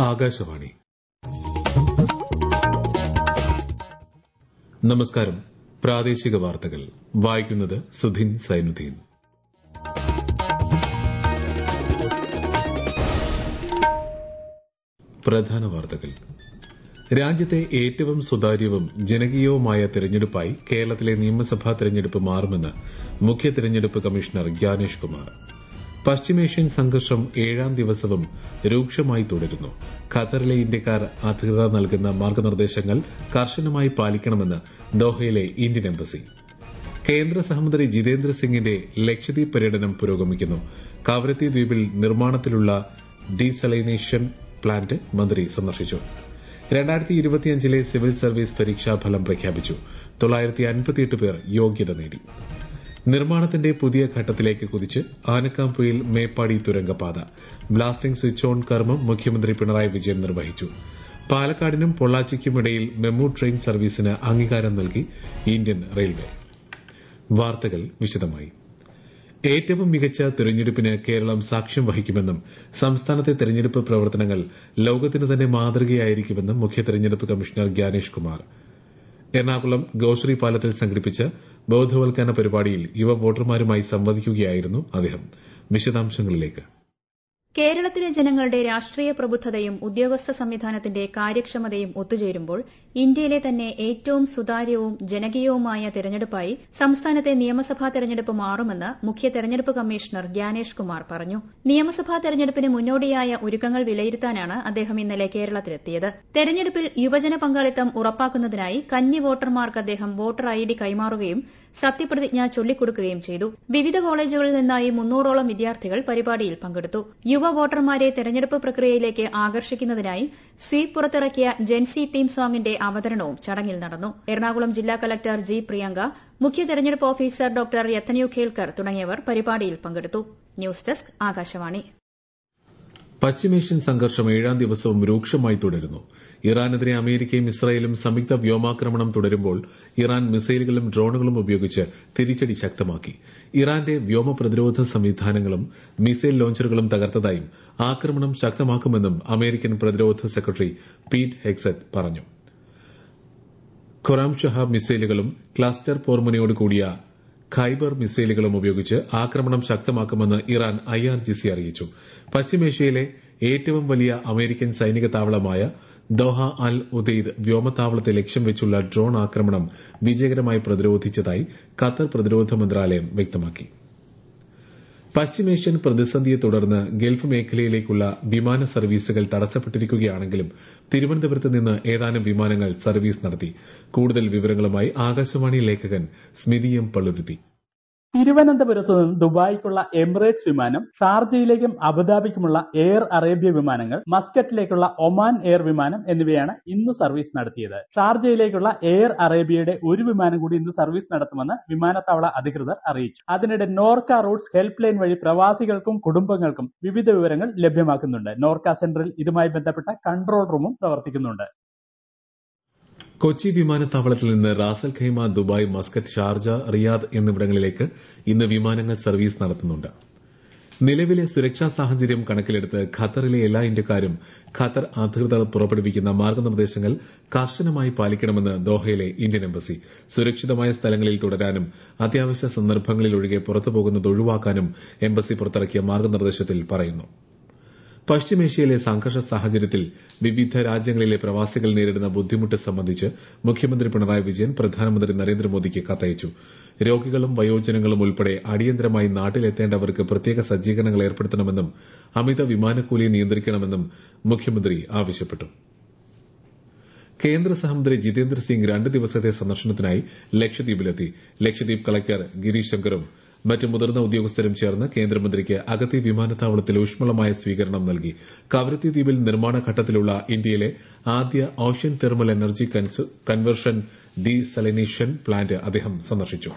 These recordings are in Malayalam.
ആകാശവാണി നമസ്കാരം പ്രാദേശിക വാർത്തകൾ വായിക്കുന്നത് സുധിൻ സൈനുദ്ദീൻ പ്രധാന വാർത്തകൾ രാജ്യത്തെ ഏറ്റവും സുതാര്യവും ജനകീയവുമായ തെരഞ്ഞെടുപ്പായി കേരളത്തിലെ നിയമസഭാ തെരഞ്ഞെടുപ്പ് മാറുമെന്ന് മുഖ്യ തെരഞ്ഞെടുപ്പ് കമ്മീഷണർ ഗ്യാനേഷ് കുമാർ പശ്ചിമേഷ്യൻ സംഘർഷം ഏഴാം ദിവസവും രൂക്ഷമായി തുടരുന്നു ഖത്തറിലെ ഇന്ത്യക്കാർ അധികൃതർ നൽകുന്ന മാർഗനിർദ്ദേശങ്ങൾ കർശനമായി പാലിക്കണമെന്ന് ദോഹയിലെ ഇന്ത്യൻ എംബസി കേന്ദ്ര സഹമന്ത്രി ജിതേന്ദ്ര സിംഗിന്റെ ലക്ഷദ്വീപ് പര്യടനം പുരോഗമിക്കുന്നു കവരത്തി ദ്വീപിൽ നിർമ്മാണത്തിലുള്ള ഡീസലൈനേഷൻ പ്ലാന്റ് മന്ത്രി സന്ദർശിച്ചു രണ്ടായിരത്തി ഇരുപത്തിയഞ്ചിലെ സിവിൽ സർവീസ് പരീക്ഷാ ഫലം പ്രഖ്യാപിച്ചു തൊള്ളായിരത്തി അൻപത്തിയെട്ട് പേർ യോഗ്യത നേടി നിർമ്മാണത്തിന്റെ പുതിയ ഘട്ടത്തിലേക്ക് കുതിച്ച് ആനക്കാംപൊയിൽ മേപ്പാടി തുരങ്കപാത ബ്ലാസ്റ്റിംഗ് സ്വിച്ച് ഓൺ കർമ്മം മുഖ്യമന്ത്രി പിണറായി വിജയൻ നിർവഹിച്ചു പാലക്കാടിനും പൊള്ളാച്ചിക്കുമിടയിൽ മെമു ട്രെയിൻ സർവീസിന് അംഗീകാരം നൽകി ഇന്ത്യൻ റെയിൽവേ വാർത്തകൾ വിശദമായി ഏറ്റവും മികച്ച തെരഞ്ഞെടുപ്പിന് കേരളം സാക്ഷ്യം വഹിക്കുമെന്നും സംസ്ഥാനത്തെ തെരഞ്ഞെടുപ്പ് പ്രവർത്തനങ്ങൾ ലോകത്തിന് തന്നെ മാതൃകയായിരിക്കുമെന്നും മുഖ്യ തെരഞ്ഞെടുപ്പ് കമ്മീഷണർ ഗ്യാനേഷ് കുമാർ എറണാകുളം ഗോശ്രീ പാലത്തിൽ സംഘടിപ്പിച്ച ബോധവൽക്കരണ പരിപാടിയിൽ യുവ വോട്ടർമാരുമായി സംവദിക്കുകയായിരുന്നു അദ്ദേഹം വിശദാംശങ്ങളിലേക്ക് കേരളത്തിലെ ജനങ്ങളുടെ രാഷ്ട്രീയ പ്രബുദ്ധതയും ഉദ്യോഗസ്ഥ സംവിധാനത്തിന്റെ കാര്യക്ഷമതയും ഒത്തുചേരുമ്പോൾ ഇന്ത്യയിലെ തന്നെ ഏറ്റവും സുതാര്യവും ജനകീയവുമായ തെരഞ്ഞെടുപ്പായി സംസ്ഥാനത്തെ നിയമസഭാ തെരഞ്ഞെടുപ്പ് മാറുമെന്ന് മുഖ്യ തെരഞ്ഞെടുപ്പ് കമ്മീഷണർ ഗ്യാനേഷ് കുമാർ പറഞ്ഞു നിയമസഭാ തെരഞ്ഞെടുപ്പിന് മുന്നോടിയായ ഒരുക്കങ്ങൾ വിലയിരുത്താനാണ് അദ്ദേഹം ഇന്നലെ കേരളത്തിലെത്തിയത് തെരഞ്ഞെടുപ്പിൽ യുവജന പങ്കാളിത്തം ഉറപ്പാക്കുന്നതിനായി കന്നി വോട്ടർമാർക്ക് അദ്ദേഹം വോട്ടർ ഐ ഡി കൈമാറുകയും സത്യപ്രതിജ്ഞ ചൊല്ലിക്കൊടുക്കുകയും ചെയ്തു വിവിധ കോളേജുകളിൽ നിന്നായി മുന്നൂറോളം വിദ്യാർത്ഥികൾ പരിപാടിയിൽ പങ്കെടുത്തു യുവ വോട്ടർമാരെ തെരഞ്ഞെടുപ്പ് പ്രക്രിയയിലേക്ക് ആകർഷിക്കുന്നതിനായി സ്വീപ് പുറത്തിറക്കിയ ജെൻസി തീം സോങ്ങിന്റെ അവതരണവും ചടങ്ങിൽ നടന്നു എറണാകുളം ജില്ലാ കലക്ടർ ജി പ്രിയങ്ക മുഖ്യ തെരഞ്ഞെടുപ്പ് ഓഫീസർ ഡോക്ടർ യത്തന്യു ഖേൽക്കർ തുടങ്ങിയവർ പരിപാടിയിൽ പങ്കെടുത്തു ന്യൂസ് ഡെസ്ക് ആകാശവാണി പശ്ചിമേഷ്യൻ സംഘർഷം ഏഴാം ദിവസവും രൂക്ഷമായി തുടരുന്നു ഇറാനെതിരെ അമേരിക്കയും ഇസ്രായേലും സംയുക്ത വ്യോമാക്രമണം തുടരുമ്പോൾ ഇറാൻ മിസൈലുകളും ഡ്രോണുകളും ഉപയോഗിച്ച് തിരിച്ചടി ശക്തമാക്കി ഇറാന്റെ വ്യോമ പ്രതിരോധ സംവിധാനങ്ങളും മിസൈൽ ലോഞ്ചറുകളും തകർത്തതായും ആക്രമണം ശക്തമാക്കുമെന്നും അമേരിക്കൻ പ്രതിരോധ സെക്രട്ടറി പീറ്റ് ഹെക്സറ്റ് പറഞ്ഞു ഖൊറാം ഷഹാബ് മിസൈലുകളും ക്ലസ്റ്റർ പോർമുനയോട് കൂടിയ ഖൈബർ മിസൈലുകളും ഉപയോഗിച്ച് ആക്രമണം ശക്തമാക്കുമെന്ന് ഇറാൻ ഐആർജിസി അറിയിച്ചു പശ്ചിമേഷ്യയിലെ ഏറ്റവും വലിയ അമേരിക്കൻ സൈനിക താവളമായ ദോഹ അൽ ഉദയ്ദ് വ്യോമതാവളത്തെ ലക്ഷ്യം വെച്ചുള്ള ഡ്രോൺ ആക്രമണം വിജയകരമായി പ്രതിരോധിച്ചതായി ഖത്തർ പ്രതിരോധ മന്ത്രാലയം വ്യക്തമാക്കി പശ്ചിമേഷ്യൻ പ്രതിസന്ധിയെ തുടർന്ന് ഗൾഫ് മേഖലയിലേക്കുള്ള വിമാന സർവീസുകൾ തടസ്സപ്പെട്ടിരിക്കുകയാണെങ്കിലും തിരുവനന്തപുരത്ത് നിന്ന് ഏതാനും വിമാനങ്ങൾ സർവീസ് നടത്തി കൂടുതൽ വിവരങ്ങളുമായി ആകാശവാണി ലേഖകൻ സ്മിതി എം പള്ളുരുത്തി തിരുവനന്തപുരത്ത് നിന്ന് ദുബായിക്കുള്ള എമിറേറ്റ്സ് വിമാനം ഷാർജയിലേക്കും അബുദാബിക്കുമുള്ള എയർ അറേബ്യ വിമാനങ്ങൾ മസ്കറ്റിലേക്കുള്ള ഒമാൻ എയർ വിമാനം എന്നിവയാണ് ഇന്ന് സർവീസ് നടത്തിയത് ഷാർജയിലേക്കുള്ള എയർ അറേബ്യയുടെ ഒരു വിമാനം കൂടി ഇന്ന് സർവീസ് നടത്തുമെന്ന് വിമാനത്താവള അധികൃതർ അറിയിച്ചു അതിനിടെ നോർക്ക റൂട്ട്സ് ഹെൽപ്പ് ലൈൻ വഴി പ്രവാസികൾക്കും കുടുംബങ്ങൾക്കും വിവിധ വിവരങ്ങൾ ലഭ്യമാക്കുന്നുണ്ട് നോർക്ക സെന്ററിൽ ഇതുമായി ബന്ധപ്പെട്ട കൺട്രോൾ റൂമും പ്രവർത്തിക്കുന്നുണ്ട് കൊച്ചി വിമാനത്താവളത്തിൽ നിന്ന് Ras al Khaimah Dubai Muscat Sharjah Riyadh എന്നിവിടങ്ങളിലേക്ക് ഇന്ന് വിമാനങ്ങൾ സർവീസ് നടത്തുന്നുണ്ട് നിലവിലെ സുരക്ഷാ സാഹചര്യം കണക്കിലെടുത്ത് ഖത്തറിലെ എല്ലാ ഇന്ത്യക്കാരും ഖത്തർ അധികൃതർ പുറപ്പെടുവിക്കുന്ന മാർഗനിർദ്ദേശങ്ങൾ കർശനമായി പാലിക്കണമെന്ന് ദോഹയിലെ ഇന്ത്യൻ എംബസി സുരക്ഷിതമായ സ്ഥലങ്ങളിൽ തുടരാനും അത്യാവശ്യ സന്ദർഭങ്ങളിൽ ഒഴികെ പുറത്തുപോകുന്നത് ഒഴിവാക്കാനും എംബസി പുറത്തിറക്കിയ മാർഗനിർദ്ദേശത്തിൽ പറയുന്നു പശ്ചിമേഷ്യയിലെ സംഘർഷ സാഹചര്യത്തിൽ വിവിധ രാജ്യങ്ങളിലെ പ്രവാസികൾ നേരിടുന്ന ബുദ്ധിമുട്ട് സംബന്ധിച്ച് മുഖ്യമന്ത്രി പിണറായി വിജയൻ പ്രധാനമന്ത്രി നരേന്ദ്രമോദിക്ക് കത്തയച്ചു രോഗികളും വയോജനങ്ങളും ഉൾപ്പെടെ അടിയന്തരമായി നാട്ടിലെത്തേണ്ടവർക്ക് പ്രത്യേക സജ്ജീകരണങ്ങൾ ഏർപ്പെടുത്തണമെന്നും അമിത വിമാനക്കൂലി നിയന്ത്രിക്കണമെന്നും മുഖ്യമന്ത്രി ആവശ്യപ്പെട്ടു കേന്ദ്ര സഹമന്ത്രി ജിതേന്ദ്ര സിംഗ് രണ്ട് ദിവസത്തെ സന്ദർശനത്തിനായി ലക്ഷദ്വീപിലെത്തി ലക്ഷദ്വീപ് കളക്ടർ ഗിരീഷ് ശങ്കറും മറ്റ് മുതിർന്ന ഉദ്യോഗസ്ഥരും ചേർന്ന് കേന്ദ്രമന്ത്രിക്ക് അഗത്തി വിമാനത്താവളത്തിൽ ഊഷ്മളമായ സ്വീകരണം നൽകി കവരത്തി ദ്വീപിൽ നിർമ്മാണ ഘട്ടത്തിലുള്ള ഇന്ത്യയിലെ ആദ്യ ocean thermal energy conversion desalination plant അദ്ദേഹം സന്ദർശിച്ചു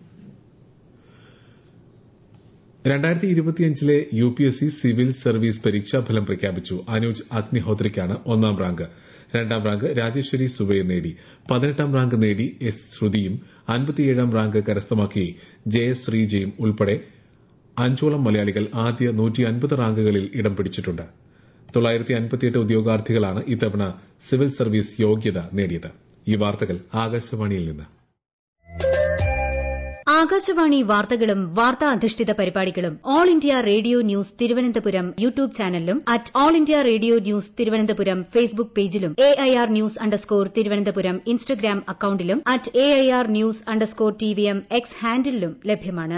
രണ്ടായിരത്തി ഇരുപത്തിയഞ്ചിലെ U P S C civil service പരീക്ഷാഫലം പ്രഖ്യാപിച്ചു അനുജ് അഗ്നിഹോത്രിക്കാണ് ഒന്നാം റാങ്ക് രണ്ടാം റാങ്ക് രാജേശ്വരി സുബൈ നേടി പതിനെട്ടാം റാങ്ക് നേടി എസ് ശ്രുതിയും അൻപത്തിയേഴാം റാങ്ക് കരസ്ഥമാക്കി ജെ എസ് ശ്രീജയും ഉൾപ്പെടെ അഞ്ചോളം മലയാളികൾ ആദ്യ നൂറ്റി അൻപത് റാങ്കുകളിൽ ഇടം പിടിച്ചിട്ടുണ്ട് തൊള്ളായിരത്തി അൻപത്തിയെട്ട് ഉദ്യോഗാർത്ഥികളാണ് ഇത്തവണ സിവിൽ സർവീസ് യോഗ്യത നേടിയത് ഈ വാർത്തകൾ ആകാശവാണിയിൽ നിന്ന് ആകാശവാണി വാർത്തകളും വാർത്താ അധിഷ്ഠിത പരിപാടികളും All India Radio news Thiruvananthapuram YouTube ചാനലിലും at All India Radio news Thiruvananthapuram Facebook പേജിലും A I R news underscore Thiruvananthapuram Instagram അക്കൌണ്ടിലും at A I R news underscore T V M X ഹാൻഡിലും ലഭ്യമാണ്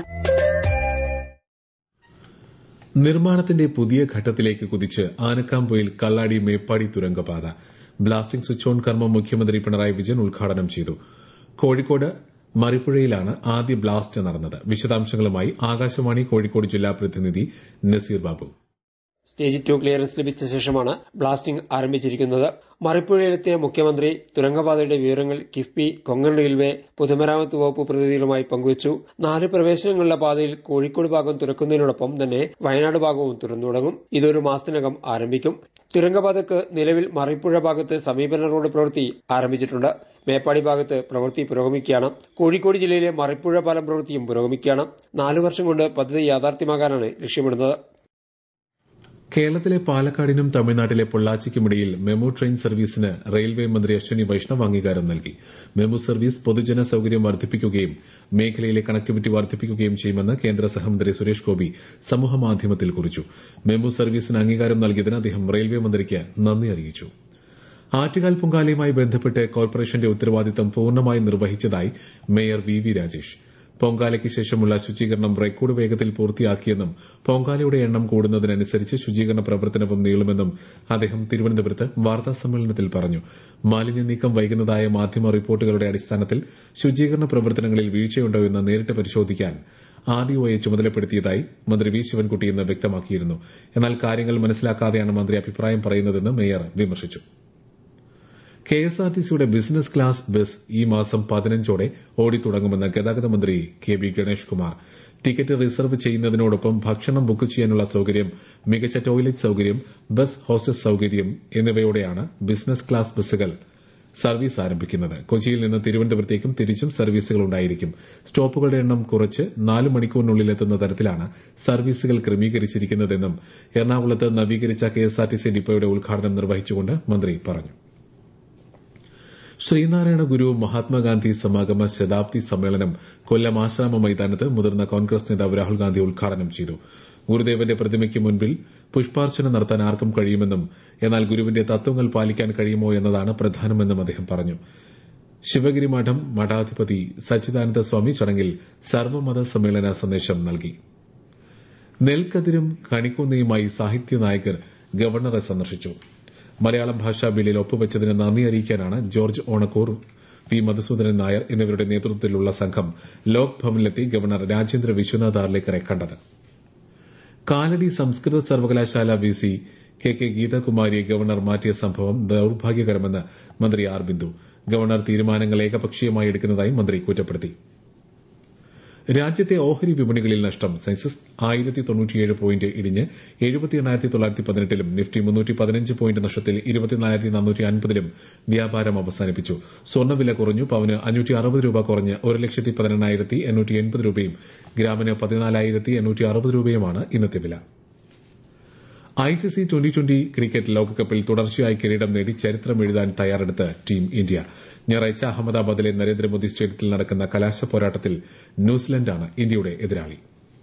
നിർമ്മാണത്തിന്റെ പുതിയ ഘട്ടത്തിലേക്ക് കുതിച്ച് ആനക്കാംപൊയിൽ കള്ളാടി മേപ്പാടി തുരങ്കപാത ബ്ലാസ്റ്റിംഗ് സ്വിച്ച് ഓൺ കർമ്മം മുഖ്യമന്ത്രി പിണറായി വിജയൻ ഉദ്ഘാടനം ചെയ്തു കോഴിക്കോട് മറിപ്പുഴയിലാണ് ആദ്യ ബ്ലാസ്റ്റ് നടന്നത് വിശദാംശങ്ങളുമായി ആകാശവാണി കോഴിക്കോട് ജില്ലാ പ്രതിനിധി Naseer Babu stage two clearance ലഭിച്ച ശേഷമാണ് ബ്ലാസ്റ്റിംഗ് ആരംഭിച്ചിരിക്കുന്നത് മറിപ്പുഴയിലെത്തിയ മുഖ്യമന്ത്രി തുരങ്കപാതയുടെ വിവരങ്ങൾ കിഫ്ബി കൊങ്കൺ റെയിൽവേ പൊതുമരാമത്ത് വകുപ്പ് പ്രതിനിധികളുമായി പങ്കുവച്ചു നാല് പ്രവേശനങ്ങളുള്ള പാതയിൽ കോഴിക്കോട് ഭാഗം തുറക്കുന്നതിനോടൊപ്പം തന്നെ വയനാട് ഭാഗവും തുറന്നു തുടങ്ങും ഇതൊരു മാസത്തിനകം ആരംഭിക്കും തുരങ്കപാതക്ക് നിലവിൽ മറിപ്പുഴ ഭാഗത്ത് സമീപന റോഡ് പ്രവൃത്തി ആരംഭിച്ചിട്ടുണ്ട് മേപ്പാടി ഭാഗത്ത് പ്രവൃത്തി പുരോഗമിക്കുകയാണ് കോഴിക്കോട് ജില്ലയിലെ മറിപ്പുഴ പാലം പ്രവൃത്തിയും പുരോഗമിക്കുകയാണ് നാലു വർഷം കൊണ്ട് പദ്ധതി യാഥാർത്ഥ്യമാകാനാണ് ലക്ഷ്യമിടുന്നത് കേരളത്തിലെ പാലക്കാടിനും തമിഴ്നാട്ടിലെ പൊള്ളാച്ചിക്കുമിടയിൽ മെമു ട്രെയിൻ സർവീസിന് റെയിൽവേ മന്ത്രി അശ്വനി വൈഷ്ണവ് അംഗീകാരം നൽകി മെമു സർവീസ് പൊതുജന സൌകര്യം വർദ്ധിപ്പിക്കുകയും മേഖലയിലെ കണക്ടിവിറ്റി വർദ്ധിപ്പിക്കുകയും ചെയ്യുമെന്ന് കേന്ദ്ര സഹമന്ത്രി സുരേഷ് ഗോപി സമൂഹമാധ്യമത്തിൽ കുറിച്ചു മെമു സർവീസിന് അംഗീകാരം നൽകിയതിന് അദ്ദേഹം റെയിൽവേ മന്ത്രിക്ക് നന്ദി അറിയിച്ചു ആറ്റുകാൽ പൊങ്കാലയുമായി ബന്ധപ്പെട്ട് കോർപ്പറേഷന്റെ ഉത്തരവാദിത്തം പൂർണ്ണമായി നിർവഹിച്ചതായി മേയർ വി വി രാജേഷ് പൊങ്കാലയ്ക്ക് ശേഷമുള്ള ശുചീകരണം റെക്കോർഡ് വേഗത്തിൽ പൂർത്തിയാക്കിയെന്നും പൊങ്കാലയുടെ എണ്ണം കൂടുന്നതിനനുസരിച്ച് ശുചീകരണ പ്രവർത്തനവും നീളുമെന്നും അദ്ദേഹം തിരുവനന്തപുരത്ത് വാർത്താ സമ്മേളനത്തിൽ പറഞ്ഞു മാലിന്യ നീക്കം വൈകുന്നതായ മാധ്യമ റിപ്പോർട്ടുകളുടെ അടിസ്ഥാനത്തിൽ ശുചീകരണ പ്രവർത്തനങ്ങളിൽ വീഴ്ചയുണ്ടോ എന്ന് നേരിട്ട് പരിശോധിക്കാൻ ആർഡിഒയെ ചുമതലപ്പെടുത്തിയതായി മന്ത്രി വി ശിവൻകുട്ടി ഇന്ന് വ്യക്തമാക്കിയിരുന്നു എന്നാൽ കാര്യങ്ങൾ മനസ്സിലാക്കാതെയാണ് മന്ത്രി അഭിപ്രായം പറയുന്നതെന്ന് മേയർ വിമർശിച്ചു കെഎസ്ആർടിസിയുടെ ബിസിനസ് ക്ലാസ് ബസ് ഈ മാസം പതിനഞ്ചോടെ ഓടിത്തുടങ്ങുമെന്ന് ഗതാഗത മന്ത്രി K B Ganesh Kumar ticket reserve ചെയ്യുന്നതിനോടൊപ്പം ഭക്ഷണം ബുക്ക് ചെയ്യാനുള്ള സൌകര്യം മികച്ച ടോയ്ലറ്റ് സൌകര്യം ബസ് ഹോസ്റ്റസ് സൌകര്യം എന്നിവയോടെയാണ് ബിസിനസ് ക്ലാസ് ബസ്സുകൾ സർവീസ് ആരംഭിക്കുന്നത് കൊച്ചിയിൽ നിന്ന് തിരുവനന്തപുരത്തേക്കും തിരിച്ചും സർവീസുകൾ ഉണ്ടായിരിക്കും സ്റ്റോപ്പുകളുടെ എണ്ണം കുറച്ച് നാല് മണിക്കൂറിനുള്ളിലെത്തുന്ന തരത്തിലാണ് സർവീസുകൾ ക്രമീകരിച്ചിരിക്കുന്നതെന്നും എറണാകുളത്ത് നവീകരിച്ച കെഎസ്ആർടിസി ഡിപ്പോയുടെ ഉദ്ഘാടനം നിർവഹിച്ചുകൊണ്ട് മന്ത്രി പറഞ്ഞു ശ്രീനാരായണ ഗുരു മഹാത്മാഗാന്ധി സമാഗമ ശതാബ്ദി സമ്മേളനം കൊല്ലം ആശ്രാമ മൈതാനത്ത് മുതിർന്ന കോൺഗ്രസ് നേതാവ് രാഹുൽ ഗാന്ധി ഉദ്ഘാടനം ചെയ്തു ഗുരുദേവന്റെ പ്രതിമയ്ക്ക് മുൻപിൽ പുഷ്പാർച്ചന നടത്താൻ ആർക്കും കഴിയുമെന്നും എന്നാൽ ഗുരുവിന്റെ തത്വങ്ങൾ പാലിക്കാൻ കഴിയുമോ എന്നതാണ് പ്രധാനമെന്നും അദ്ദേഹം പറഞ്ഞു ശിവഗിരി മഠം മഠാധിപതി സച്ചിദാനന്ദ സ്വാമി ചടങ്ങിൽ സർവ്വമത സമ്മേളന സന്ദേശം നൽകി നെൽക്കതിരും കണിക്കൊന്നയുമായി സാഹിത്യ നായകർ ഗവർണറെ സന്ദർശിച്ചു മലയാളം ഭാഷാ ബില്ലിൽ ഒപ്പുവച്ചതിന് നന്ദി അറിയിക്കാനാണ് ജോർജ് ഓണക്കൂർ പി മധുസൂദനൻ നായർ എന്നിവരുടെ നേതൃത്വത്തിലുള്ള സംഘം ലോക് ഭവനിലെത്തി ഗവർണർ രാജേന്ദ്ര വിശ്വനാഥ് ആർലേക്കറെ കണ്ടത് കാലടി സംസ്കൃത സർവകലാശാല വി സി കെ കെ ഗീതാകുമാരിയെ ഗവർണർ മാറ്റിയ സംഭവം ദൌർഭാഗ്യകരമെന്ന് മന്ത്രി ആർ ബിന്ദു ഗവർണർ തീരുമാനങ്ങൾ ഏകപക്ഷീയമായി എടുക്കുന്നതായി മന്ത്രി കുറ്റപ്പെടുത്തി രാജ്യത്തെ ഓഹരി വിപണികളിൽ നഷ്ടം സെൻസസ് ആയിരത്തി തൊണ്ണൂറ്റിയേഴ് പോയിന്റ് ഇടിഞ്ഞ് എഴുപത്തി എണ്ണായിരത്തി തൊള്ളായിരത്തി പതിനെട്ടിലും നിഫ്റ്റി മുന്നൂറ്റി പതിനഞ്ച് പോയിന്റ് നഷ്ടത്തിൽ ഇരുപത്തിനാലായിരത്തി നാനൂറ്റി അൻപതിലും വ്യാപാരം അവസാനിപ്പിച്ചു സ്വർണ്ണവില കുറഞ്ഞു പവന് അഞ്ഞൂറ്റി അറുപത് രൂപ കുറഞ്ഞ് ഒരു ലക്ഷത്തി പതിനെണ്ണായിരത്തി എണ്ണൂറ്റി എൺപത് രൂപയും ഗ്രാമിന് പതിനാലായിരത്തി എണ്ണൂറ്റി അറുപത് രൂപയുമാണ് ഇന്നത്തെ വില ഐസിസി ട്വന്റി ട്വന്റി ക്രിക്കറ്റ് ലോകകപ്പിൽ തുടർച്ചയായി കിരീടം നേടി ചരിത്രം എഴുതാൻ തയ്യാറെടുത്ത് ടീം ഇന്ത്യ ഞായറാഴ്ച അഹമ്മദാബാദിലെ നരേന്ദ്രമോദി സ്റ്റേഡിയത്തിൽ നടക്കുന്ന കലാശ പോരാട്ടത്തിൽ ന്യൂസിലൻഡാണ് ഇന്ത്യയുടെ എതിരാളി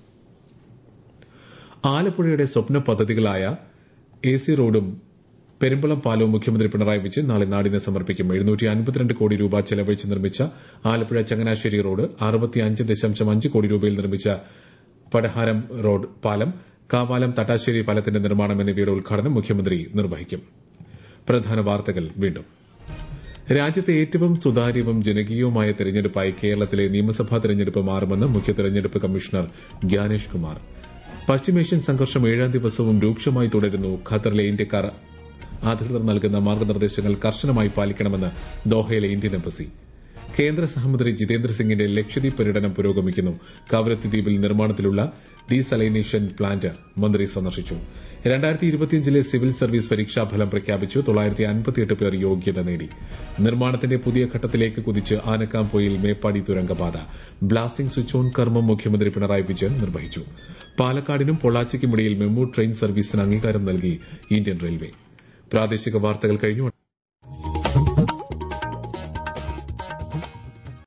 ആലപ്പുഴയുടെ സ്വപ്ന പദ്ധതികളായ എ സി റോഡും പെരുമ്പളം പാലവും മുഖ്യമന്ത്രി പിണറായി വിജയൻ നാളെ നാടിന് സമർപ്പിക്കും എഴുന്നൂറ്റി അൻപത്തിരണ്ട് കോടി രൂപ ചെലവഴിച്ച് നിർമ്മിച്ച ആലപ്പുഴ ചങ്ങനാശ്ശേരി റോഡ് അറുപത്തിയഞ്ച് ദശാംശം അഞ്ച് കോടി രൂപയിൽ നിർമ്മിച്ച പടഹാരം റോഡ് പാലം കാവാലം തട്ടാശ്ശേരി പാലത്തിന്റെ നിർമ്മാണം എന്നിവയുടെ ഉദ്ഘാടനം മുഖ്യമന്ത്രി നിർവഹിക്കും പ്രധാന വാർത്തകൾ വീണ്ടും രാജ്യത്തെ ഏറ്റവും സുതാര്യവും ജനകീയവുമായ തെരഞ്ഞെടുപ്പായി കേരളത്തിലെ നിയമസഭാ തെരഞ്ഞെടുപ്പ് മാറുമെന്ന് മുഖ്യ തെരഞ്ഞെടുപ്പ് കമ്മീഷണർ ഗ്യാനേഷ് കുമാർ പശ്ചിമേഷ്യൻ സംഘർഷം ഏഴാം ദിവസവും രൂക്ഷമായി തുടരുന്നു ഖത്തറിലെ ഇന്ത്യക്കാർ അധികൃതർ നൽകുന്ന മാർഗനിർദ്ദേശങ്ങൾ കർശനമായി പാലിക്കണമെന്ന് ദോഹയിലെ ഇന്ത്യൻ എംബസി കേന്ദ്ര സഹമന്ത്രി ജിതേന്ദ്ര സിംഗിന്റെ ലക്ഷദ്വീപ് പര്യടനം പുരോഗമിക്കുന്നു കവരത്തി ദ്വീപിൽ നിർമ്മാണത്തിലുള്ള ഡീസലൈനേഷൻ പ്ലാന്റ് മന്ത്രി സന്ദർശിച്ചു രണ്ടായിരത്തി ഇരുപത്തിയഞ്ചിലെ സിവിൽ സർവീസ് പരീക്ഷാഫലം പ്രഖ്യാപിച്ചു തൊള്ളായിരത്തി അൻപത്തിയെട്ട് പേർ യോഗ്യത നേടി നിർമ്മാണത്തിന്റെ പുതിയ ഘട്ടത്തിലേക്ക് കുതിച്ച് ആനക്കാംപൊയിൽ മേപ്പാടി തുരങ്കപാത ബ്ലാസ്റ്റിംഗ് സ്വിച്ച് ഓൺ കർമ്മം മുഖ്യമന്ത്രി പിണറായി വിജയൻ നിർവഹിച്ചു പാലക്കാടിനും പൊള്ളാച്ചിക്കുമിടയിൽ മെമു ട്രെയിൻ സർവീസിന് അംഗീകാരം നൽകി ഇന്ത്യൻ റെയിൽവേ പ്രാദേശിക വാർത്തകൾ കഴിഞ്ഞു